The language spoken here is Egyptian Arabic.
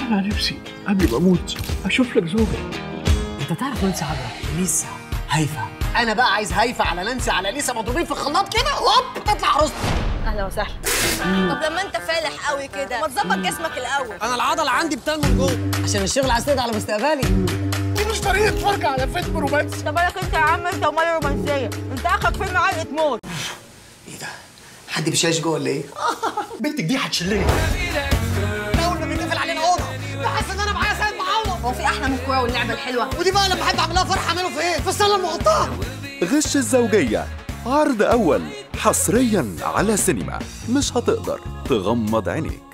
انا نفسي قبل ما اموت اشوف لك زوجه انت تعرف نانسي عجرم لسه هيفا انا بقى عايز هيفا على نانسي على ليسا مضروبين في الخلاط كده هوب تطلع عروسته اهلا وسهلا طب لما انت فالح قوي كده ما تظبط جسمك الاول انا العضله عندي بتنمو جوه عشان الشغل عايز تقضي على مستقبلي دي مش طريقه فرجه على فيلم رومانسي طب بالك انت يا عم انت ومال رومانسيه انت اخرك فيلم علقه موت ايه ده حد بيشاش جوه ولا ايه بنتك دي هتشلني اول ما بيتقفل علينا اوضه بحس ان انا معايا سيد معوض هو في احلى من الكوره واللعبه الحلوه ودي بقى لما بحب اعملها فرحه اعمله فين في الصاله المغطاه غش الزوجية عرض أول حصريا على سينما مش هتقدر تغمض عينيك